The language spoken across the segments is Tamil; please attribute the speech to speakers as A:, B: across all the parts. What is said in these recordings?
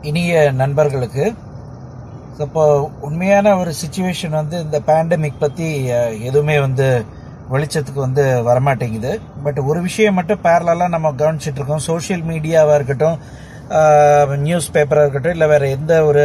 A: இனிய நண்பர்களுக்கு ஸோ இப்போ உண்மையான ஒரு சுச்சுவேஷன் வந்து இந்த பேண்டமிக் பற்றி அஹ், எதுவுமே வந்து வெளிச்சத்துக்கு வந்து வரமாட்டேங்குது பட் ஒரு விஷயம் மட்டும் பேரலாக நம்ம கவனிச்சிட்டு இருக்கோம் சோஷியல் மீடியாவாக இருக்கட்டும் நியூஸ் பேப்பராக இருக்கட்டும் இல்லை வேற எந்த ஒரு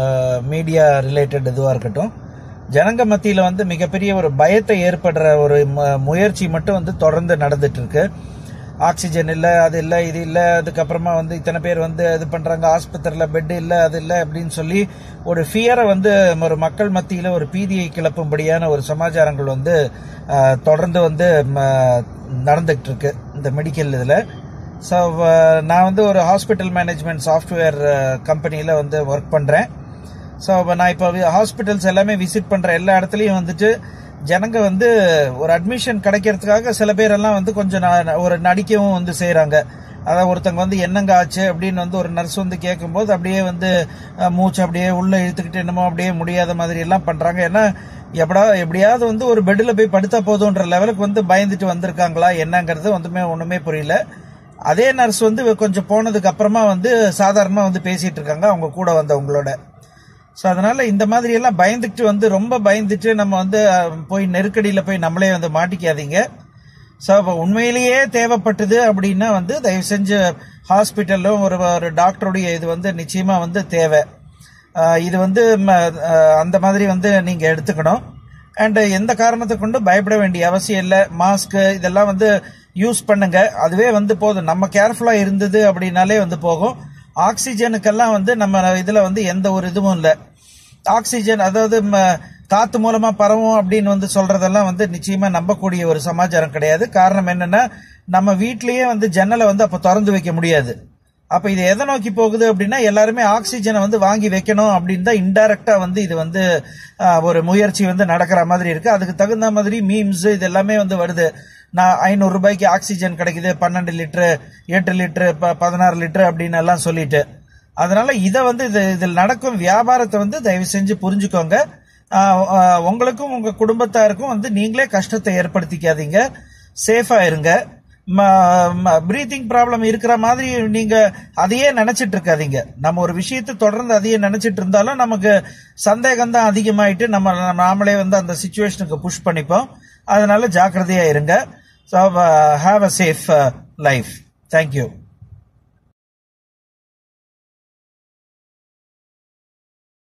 A: மீடியா ரிலேட்டட் இதுவாக இருக்கட்டும் ஜனங்க மத்தியில் வந்து மிகப்பெரிய ஒரு பயத்தை ஏற்படுற ஒரு ம- முயற்சி மட்டும் வந்து தொடர்ந்து நடந்துட்டு இருக்கு ஆக்சிஜன் இல்லை அது இல்லை இது இல்லை அதுக்கப்புறமா வந்து இத்தனை பேர் வந்து இது பண்றாங்க ஆஸ்பத்திரியில் பெட் இல்லை அது இல்லை அப்படின்னு சொல்லி ஒரு ஃபியரை வந்து ஒரு மக்கள் மத்தியில் ஒரு பீதியை கிளப்பும்படியான ஒரு சமாச்சாரங்கள் வந்து அஹ், தொடர்ந்து வந்து ம, நடந்துகிட்டு இருக்கு இந்த மெடிக்கல் இதில் ஸோ நான் வந்து ஒரு ஹாஸ்பிட்டல் மேனேஜ்மெண்ட் சாஃப்ட்வேர் கம்பெனியில் வந்து ஒர்க் பண்ணுறேன் ஸோ நான் இப்போ ஹாஸ்பிட்டல்ஸ் எல்லாமே விசிட் பண்ணுற எல்லா இடத்துலையும் வந்துட்டு ஜனங்க வந்து ஒரு அட்மிஷன் கிடைக்கிறதுக்காக சில பேரெல்லாம் வந்து கொஞ்சம் ந- ஒரு நடிக்கவும் வந்து செய்கிறாங்க அதாவது ஒருத்தங்க வந்து என்னங்க ஆச்சு அப்படின்னு வந்து ஒரு நர்ஸ் வந்து கேட்கும்போது அப்படியே வந்து அஹ், மூச்சு அப்படியே உள்ள இழுத்துக்கிட்டு என்னமோ அப்படியே முடியாத மாதிரி எல்லாம் பண்றாங்க ஏன்னா எப்படா எப்படியாவது வந்து ஒரு பெட்டில் போய் படுத்தா போதுன்ற லெவலுக்கு வந்து பயந்துட்டு வந்திருக்காங்களா என்னங்கிறது வந்துமே ஒண்ணுமே புரியல அதே நர்ஸ் வந்து கொஞ்சம் போனதுக்கு அப்புறமா வந்து சாதாரணமா வந்து பேசிட்டு இருக்காங்க அவங்க கூட வந்தவங்களோட ஸோ அதனால இந்த மாதிரி எல்லாம் பயந்துட்டு வந்து ரொம்ப பயந்துட்டு நம்ம வந்து அஹ், போய் நெருக்கடியில் போய் நம்மளே வந்து மாட்டிக்காதீங்க ஸோ இப்போ உண்மையிலேயே தேவைப்பட்டது அப்படின்னா வந்து தயவு செஞ்சு ஹாஸ்பிட்டலும் ஒரு ஒரு டாக்டருடைய இது வந்து நிச்சயமா வந்து தேவை அஹ், இது வந்து ம, அஹ், அந்த மாதிரி வந்து நீங்க எடுத்துக்கணும் அண்ட் எந்த காரணத்தை கொண்டு பயப்பட வேண்டிய அவசியம் இல்லை மாஸ்க் இதெல்லாம் வந்து யூஸ் பண்ணுங்க அதுவே வந்து போதும் நம்ம கேர்ஃபுல்லா இருந்தது அப்படின்னாலே வந்து போகும் ஆக்சிஜனுக்கெல்லாம் வந்து நம்ம இதுல வந்து எந்த ஒரு இதுவும் இல்லை ஆக்சிஜன் அதாவது ம, காத்து மூலமா பரவும் அப்படின்னு வந்து சொல்றதெல்லாம் வந்து நிச்சயமா நம்பக்கூடிய ஒரு சமாச்சாரம் கிடையாது காரணம் என்னன்னா நம்ம வீட்லயே வந்து ஜன்னலை வந்து அப்ப திறந்து வைக்க முடியாது அப்ப இது எதை நோக்கி போகுது அப்படின்னா எல்லாருமே ஆக்சிஜனை வந்து வாங்கி வைக்கணும் அப்படின்னு தான் இன்டைரக்டா வந்து இது வந்து ஆஹ், ஒரு முயற்சி வந்து நடக்கிற மாதிரி இருக்கு அதுக்கு தகுந்த மாதிரி மீம்ஸ் இது எல்லாமே வந்து வருது நான் ஐநூறு ரூபாய்க்கு ஆக்சிஜன் கிடைக்குது பன்னெண்டு லிட்டரு எட்டு லிட்டரு ப- பதினாறு லிட்டரு அப்படின்னு எல்லாம் சொல்லிட்டு அதனால இதை வந்து இது இதில் நடக்கும் வியாபாரத்தை வந்து தயவு செஞ்சு புரிஞ்சுக்கோங்க ஆஹ், ஆஹ், உங்களுக்கும் உங்க குடும்பத்தாருக்கும் வந்து நீங்களே கஷ்டத்தை ஏற்படுத்திக்காதீங்க சேஃபா இருங்க பிரீத்திங் ப்ராப்ளம் இருக்கிற மாதிரி நீங்க அதையே நினைச்சிட்டு இருக்காதீங்க நம்ம ஒரு விஷயத்தை தொடர்ந்து அதையே நினைச்சிட்டு இருந்தாலும் நமக்கு சந்தேகம் தான் அதிகமாயிட்டு நம்ம நாமளே வந்து அந்த சுச்சுவேஷனுக்கு புஷ் பண்ணிப்போம் அதனால ஜாக்கிரதையா இருங்க so have a safe life thank you